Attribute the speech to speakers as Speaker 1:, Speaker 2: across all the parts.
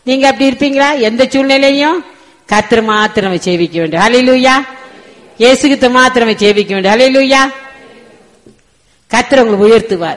Speaker 1: நீங்க அப்படி இருப்பீங்களா எந்த சூழ்நிலையும் கத்திர மாத்திரம் சேவிக்க வேண்டும் ஹalleluya இயேசுகிட்ட மாத்திரம் சேவிக்க வேண்டும் ஹalleluya கத்திர உங்களை உயர்த்துவார்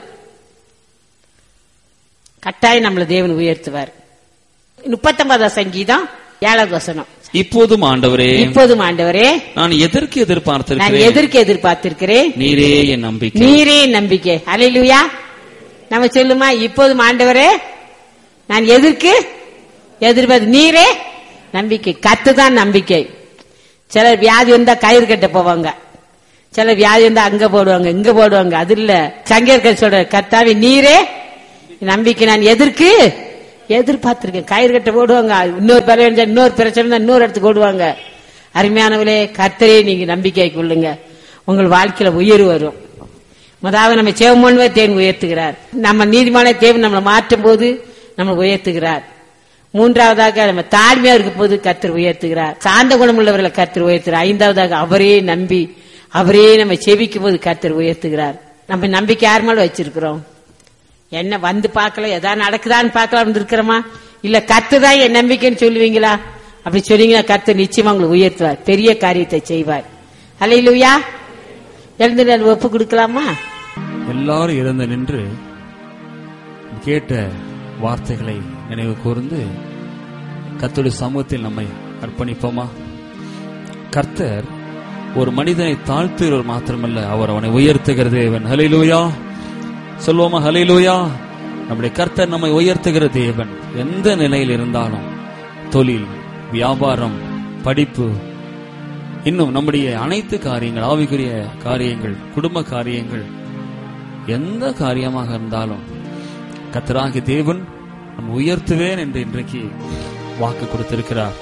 Speaker 1: கட்டாயம் நம்மள தேவன் உயர்த்துவார் முப்பத்தொன்பதாம் சங்கீதம் ஏழாவது வசனம்
Speaker 2: இப்போதும் ஆண்டவரே
Speaker 1: இப்போதும் ஆண்டவரே
Speaker 2: நான் எதற்கு
Speaker 1: நான்
Speaker 2: எதிர்பார்த்திருக்கிறேன்
Speaker 1: எதற்கு எதிர்பார்த்திருக்கிறேன்
Speaker 2: நீரே என் நம்பிக்கை
Speaker 1: நீரே நம்பிக்கை ஹalleluya நம்ம சொல்லுமா இப்போதும் ஆண்டவரே நான் எதற்கு எதிர்பார்த்து நீரே நம்பிக்கை கத்து தான் நம்பிக்கை சிலர் வியாதி வந்தா கயிறு கட்ட போவாங்க சில வியாதி வந்தா அங்க போடுவாங்க இங்க போடுவாங்க அது இல்ல சங்கேற்கர் சொல்ற கத்தாவி நீரே நம்பிக்கை நான் எதற்கு எதிர்பார்த்திருக்கேன் கயிறு கட்ட போடுவாங்க இன்னொரு பிரச்சனை இருந்தா இன்னொரு பிரச்சனை இருந்தா இன்னொரு இடத்துக்கு ஓடுவாங்க அருமையானவளே கர்த்தரே நீங்க நம்பிக்கை கொள்ளுங்க உங்கள் வாழ்க்கையில உயர்வு வரும் முதலாவது நம்ம சேவமோன்வே தேவன் உயர்த்துகிறார் நம்ம நீதிமான தேவன் நம்மளை மாற்றும் போது நம்மளை உயர்த்துகிறார் மூன்றாவதாக நம்ம தாழ்மையா இருக்கும் போது கர்த்தர் உயர்த்துகிறார் சாந்த குணம் உள்ளவர்களை கர்த்தர் உயர்த்துகிறார் ஐந்தாவதாக அவரே நம்பி அவரே நம்ம செபிக்கும் போது கர்த்தர் உயர்த்துகிறார் நம்ம நம்பிக்கை யார் மேல வச்சிருக்கிறோம் என்ன வந்து பார்க்கல எதா நடக்குதான்னு பார்க்கலாம் இருக்கிறோமா இல்ல கத்து தான் என் நம்பிக்கைன்னு சொல்லுவீங்களா அப்படி சொன்னீங்கன்னா கர்த்தர் நிச்சயமா உங்களை உயர்த்துவார் பெரிய காரியத்தை செய்வார் அல்லையிலுயா எழுந்து நான் ஒப்பு கொடுக்கலாமா
Speaker 2: எல்லாரும் எழுந்து நின்று கேட்ட வார்த்தைகளை நினைவு கூர்ந்து கர்த்தருடைய சமூகத்தில் நம்மை அர்ப்பணிப்போமா கர்த்தர் ஒரு மனிதனை தாழ்த்துகிறவர் மாத்திரமல்ல அவர் அவனை உயர்த்துகிற தேவன் ஹலிலூயா சொல்வோமா ஹலிலூயா நம்முடைய கர்த்தர் நம்மை உயர்த்துகிற தேவன் எந்த நிலையில் இருந்தாலும் தொழில் வியாபாரம் படிப்பு இன்னும் நம்முடைய அனைத்து காரியங்கள் ஆவிக்குரிய காரியங்கள் குடும்ப காரியங்கள் எந்த காரியமாக இருந்தாலும் கத்தராகி தேவன் நம்ம உயர்த்துவேன் என்று இன்றைக்கு வாக்கு கொடுத்திருக்கிறார்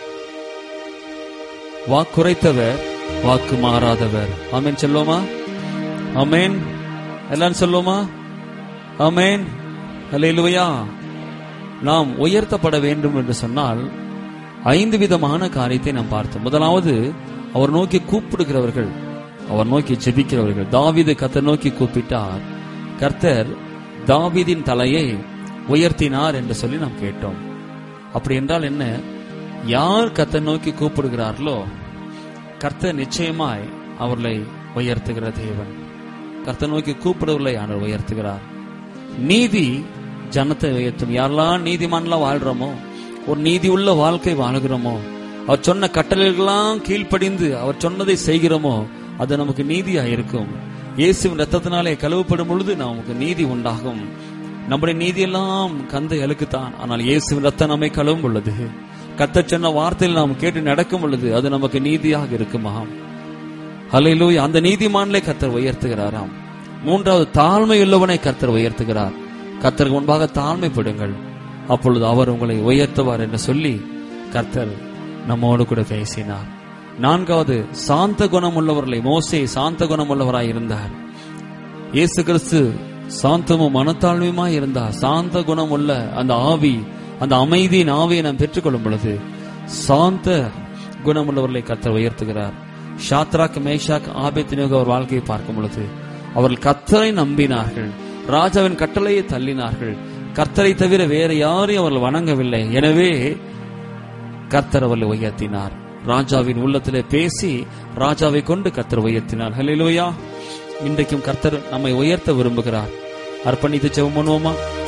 Speaker 2: வாக்குரைத்தவர் வாக்கு மாறாதவர் ஆமென் சொல்லுவோமா ஆமென் எல்லாரும் சொல்லுவோமா ஆமென் அல்லேலூயா நாம் உயர்த்தப்பட வேண்டும் என்று சொன்னால் ஐந்து விதமான காரியத்தை நாம் பார்த்தோம் முதலாவது அவர் நோக்கி கூப்பிடுகிறவர்கள் அவர் நோக்கி ஜெபிக்கிறவர்கள் தாவீது கர்த்தர் நோக்கி கூப்பிட்டார் கர்த்தர் தாவீதின் தலையை உயர்த்தினார் என்று சொல்லி நாம் கேட்டோம் அப்படி என்றால் என்ன யார் கர்த்தர் நோக்கி கூப்பிடுகிறார்களோ கர்த்தர் நிச்சயமாய் அவர்களை உயர்த்துகிற தேவன் கர்த்தர் நோக்கி கூப்பிடுவர்களை அவர் உயர்த்துகிறார் நீதி ஜனத்தை உயர்த்தும் யாரெல்லாம் நீதிமான்லாம் வாழ்றோமோ ஒரு நீதி உள்ள வாழ்க்கை வாழுகிறோமோ அவர் சொன்ன கட்டளைகளெல்லாம் கீழ்ப்படிந்து அவர் சொன்னதை செய்கிறோமோ அது நமக்கு நீதியா இருக்கும் இயேசுவின் ரத்தத்தினாலே கழுவப்படும் பொழுது நமக்கு நீதி உண்டாகும் நம்முடைய நீதியெல்லாம் கந்த எலுக்குத்தான் ஆனால் இயேசுவின் ரத்தம் நம்மை கழுவும் பொழுது கத்த சொன்ன வார்த்தையில் நாம் கேட்டு நடக்கும் பொழுது அது நமக்கு நீதியாக இருக்குமாம் ஹalleluya அந்த நீதிமான்களை கர்த்தர் உயர்த்துகிறாராம் மூன்றாவது தாழ்மையுள்ளவனை கர்த்தர் உயர்த்துகிறார் கர்த்தருக்கு முன்பாக தாழ்மைப்படுங்கள் அப்பொழுது அவர் உங்களை உயர்த்துவார் என்று சொல்லி கர்த்தர் நம்மோடு கூட பேசினார் நான்காவது சாந்த குணம் உள்ளவர்களை மோசே சாந்த குணம் உள்ளவராய் இருந்தார் இயேசு கிறிஸ்து சாந்தமும் மனத்தாழ்மையுமாய் இருந்தார் சாந்த குணம் உள்ள அந்த ஆவி அந்த அமைதியின் ஆவியை நாம் பெற்றுக்கொள்ளும் பொழுது சாந்த குணமுள்ளவர்களை கர்த்தர் உயர்த்துகிறார் ஷாத்ராக் மேஷாக் ஆபேத்தினோக அவர் வாழ்க்கையை பார்க்கும் பொழுது அவர்கள் கர்த்தரை நம்பினார்கள் ராஜாவின் கட்டளையை தள்ளினார்கள் கர்த்தரை தவிர வேற யாரையும் அவர்கள் வணங்கவில்லை எனவே கர்த்தர் அவர்களை உயர்த்தினார் ராஜாவின் உள்ளத்திலே பேசி ராஜாவை கொண்டு கர்த்தர் உயர்த்தினார் ஹalleluya இன்றைக்கும் கர்த்தர் நம்மை உயர்த்த விரும்புகிறார் அர்ப்பணித்து ஜெபம் பண்ணுவோமா